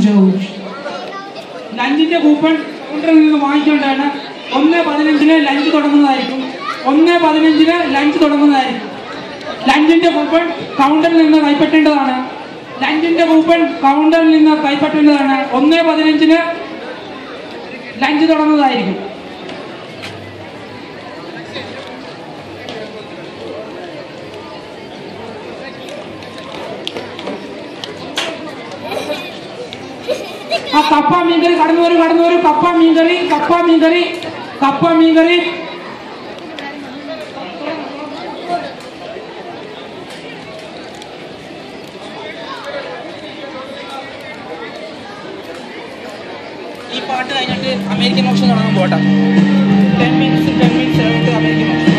George ലഞ്ചിന്റെ coupon കൗണ്ടറിൽ നിന്ന് വാങ്ങിക്കേണ്ടതാണ് ഒന്ന് പതിനഞ്ചിന് ലഞ്ച് തുടങ്ങുന്നതായിരിക്കും ഒന്ന് പതിനഞ്ചിന് ലഞ്ച് തുടങ്ങുന്നതായിരിക്കും ലഞ്ചിന്റെ കൂപ്പൺ കൗണ്ടറിൽ നിന്ന് കൈപ്പറ്റേണ്ടതാണ് ലഞ്ചിന്റെ കൂപ്പൺ കൗണ്ടറിൽ നിന്ന് കൈപ്പറ്റേണ്ടതാണ് ഒന്ന് പതിനഞ്ചിന് ലഞ്ച് തുടങ്ങുന്നതായിരിക്കും ആ കപ്പ മീൻകറി കടന്നു വരും കടന്നു വരും കപ്പ മീൻകറി കപ്പ മീൻകറി കപ്പ മീൻകറി ഈ പാട്ട് കഴിഞ്ഞിട്ട് അമേരിക്കൻ ഓപ്ഷൻ തുടങ്ങാൻ പോട്ടെ ടെൻ മിനിറ്റ്സ് ടെൻ മിനിറ്റ്സ് കഴിഞ്ഞിട്ട് അമേരിക്കൻ ഓപ്ഷൻ